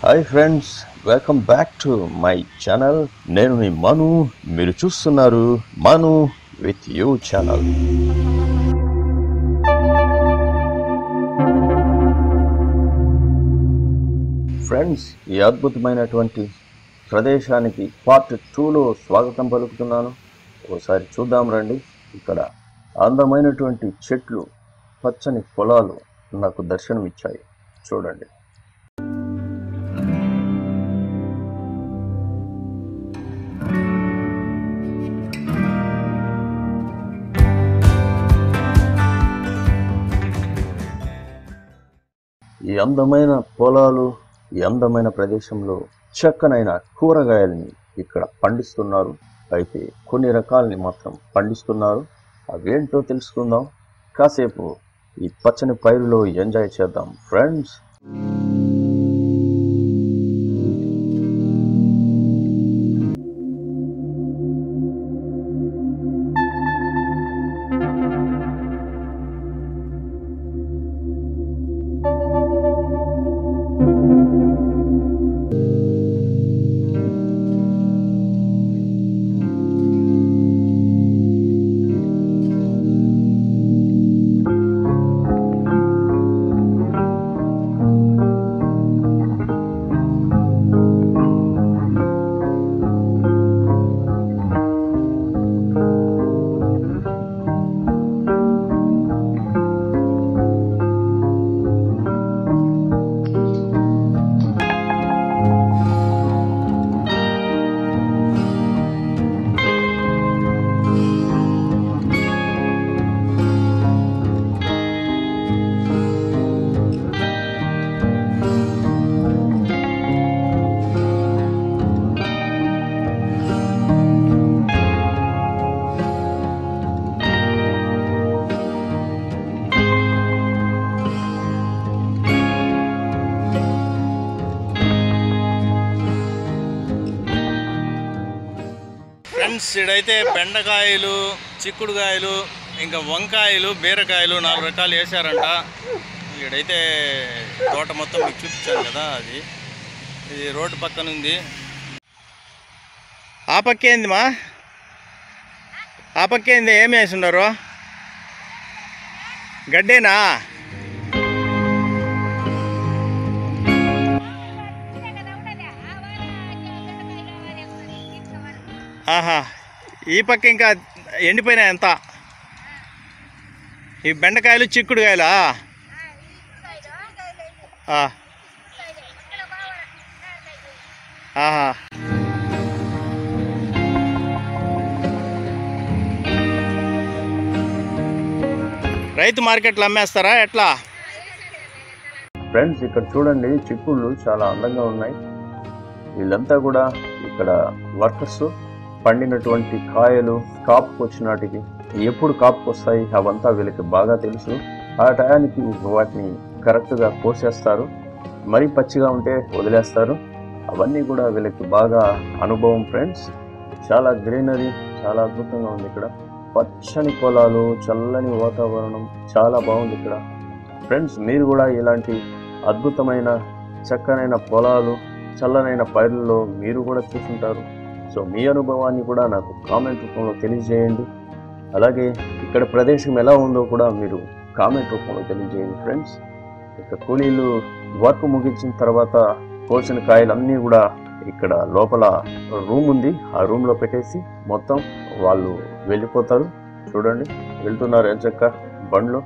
Hi friends welcome back to my channel నేను మీ మను మీరు చూస్తున్నారు Manu with you channel friends ఈ అద్భుతమైనటువంటి ప్రదేశానికి పార్ట్ టూలో స్వాగతం పలుకుతున్నాను ఒకసారి చూద్దాం రండి ఇక్కడ అందమైనటువంటి చెట్లు పచ్చని పొలాలు నాకు దర్శనమిచ్చాయి చూడండి ఈ అందమైన పొలాలు ఈ అందమైన ప్రదేశంలో చక్కనైన కూరగాయల్ని ఇక్కడ పండిస్తున్నారు అయితే కొన్ని రకాలని మాత్రం పండిస్తున్నారు అవేంటో తెలుసుకుందాం కాసేపు ఈ పచ్చని పైరులో ఎంజాయ్ చేద్దాం ఫ్రెండ్స్ ఫ్రెండ్స్ ఇడైతే బెండకాయలు చిక్కుడుకాయలు ఇంకా వంకాయలు బీరకాయలు నాలుగు రకాలు వేసారంట ఇడైతే తోట మొత్తం మీకు చూపించాను కదా అది ఇది రోడ్డు పక్కన ఉంది ఆ పక్కేంది మా ఆ పక్కేంది ఏమి వేసి ఉన్నారు గడ్డేనా ఆహా ఈ పక్క ఇంకా ఎండిపోయినాయి ఎంత ఈ బెండకాయలు చిక్కుడుకాయలా ఆ. ఆహా రైతు మార్కెట్లో అమ్మేస్తారా ఎట్లా ఫ్రెండ్స్ ఇక్కడ చూడండి చిక్కుళ్ళు చాలా అందంగా ఉన్నాయి వీళ్ళంతా కూడా ఇక్కడ వర్కర్స్ పండినటువంటి కాయలు కాపుకు వచ్చినాటికి ఎప్పుడు కాపుకు వస్తాయి అవంతా వీళ్ళకి బాగా తెలుసు ఆ టయానికి వాటిని కరెక్ట్గా కోసేస్తారు మరీ పచ్చిగా ఉంటే వదిలేస్తారు అవన్నీ కూడా వీళ్ళకి బాగా అనుభవం ఫ్రెండ్స్ చాలా గ్రీనరీ చాలా అద్భుతంగా ఉంది ఇక్కడ పచ్చని పొలాలు చల్లని వాతావరణం చాలా బాగుంది ఇక్కడ ఫ్రెండ్స్ మీరు కూడా ఇలాంటి అద్భుతమైన చక్కనైన పొలాలు చల్లనైన పైర్లలో మీరు కూడా చూసుంటారు సో మీ అనుభవాన్ని కూడా నాకు కామెంట్ రూపంలో తెలియజేయండి అలాగే ఇక్కడ ప్రదేశం ఎలా ఉందో కూడా మీరు కామెంట్ రూపంలో తెలియజేయండి ఫ్రెండ్స్ ఇక కూలీలు వర్క్ ముగించిన తర్వాత కోసిన కాయలన్నీ కూడా ఇక్కడ లోపల రూమ్ ఉంది ఆ రూమ్లో పెట్టేసి మొత్తం వాళ్ళు వెళ్ళిపోతారు చూడండి వెళ్తున్నారు ఎంచక్క బండ్లో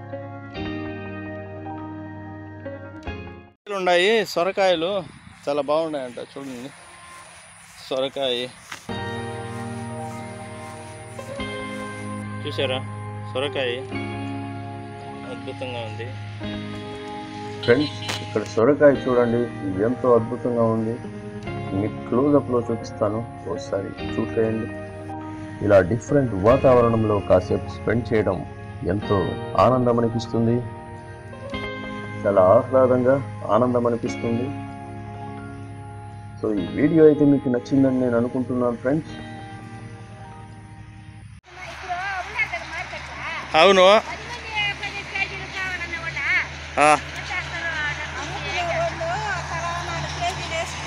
కాయలు ఉన్నాయి సొరకాయలు చాలా బాగున్నాయంట చూడండి సొరకాయ చూసారా సొరకాయ అద్భుతంగా ఉంది ఫ్రెండ్స్ ఇక్కడ సొరకాయ చూడండి ఎంతో అద్భుతంగా ఉంది మీకు క్లోజప్లో చూపిస్తాను ఒకసారి చూసేయండి ఇలా డిఫరెంట్ వాతావరణంలో కాసేపు స్పెండ్ చేయడం ఎంతో ఆనందం అనిపిస్తుంది చాలా ఆహ్లాదంగా ఆనందం అనిపిస్తుంది సో ఈ వీడియో అయితే మీకు నచ్చిందని నేను అనుకుంటున్నాను ఫ్రెండ్స్ అవును ఆ, అమ్ముకునే వాళ్ళు తలా నాలుగు కేజీలు వేసుకుంటారు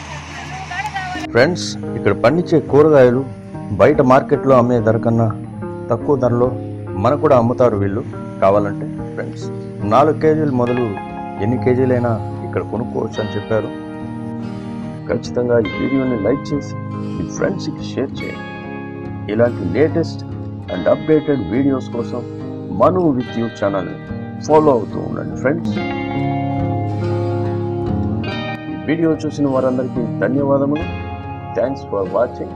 ఫ్రెండ్స్ ఇక్కడ పండించే కూరగాయలు బయట మార్కెట్లో అమ్మే ధర కన్నా తక్కువ ధరలో మనకు కూడా అమ్ముతారు వీళ్ళు కావాలంటే ఫ్రెండ్స్ నాలుగు కేజీలు మొదలు ఎన్ని కేజీలైనా ఇక్కడ కొనుక్కోవచ్చు అని చెప్పారు ఖచ్చితంగా ఈ వీడియోని లైక్ చేసి మీ ఫ్రెండ్స్కి షేర్ చేయండి ఇలాంటి లేటెస్ట్ అండ్ అప్డేటెడ్ వీడియోస్ కోసం Manu with you channel follow అవుతూ ఉండండి ఫ్రెండ్స్ ఈ వీడియో చూసిన వారందరికీ ధన్యవాదములు thanks for watching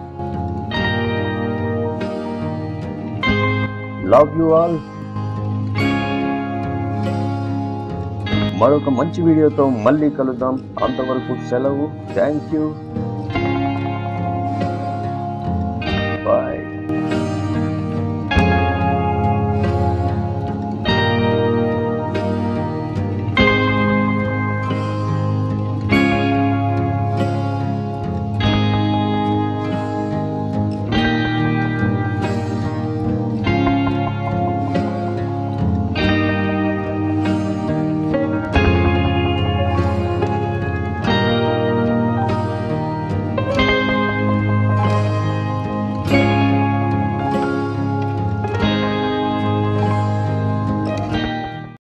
love you all మరొక మంచి వీడియోతో మళ్ళీ కలుద్దాం అంతవరకు సెలవు థ్యాంక్ యూ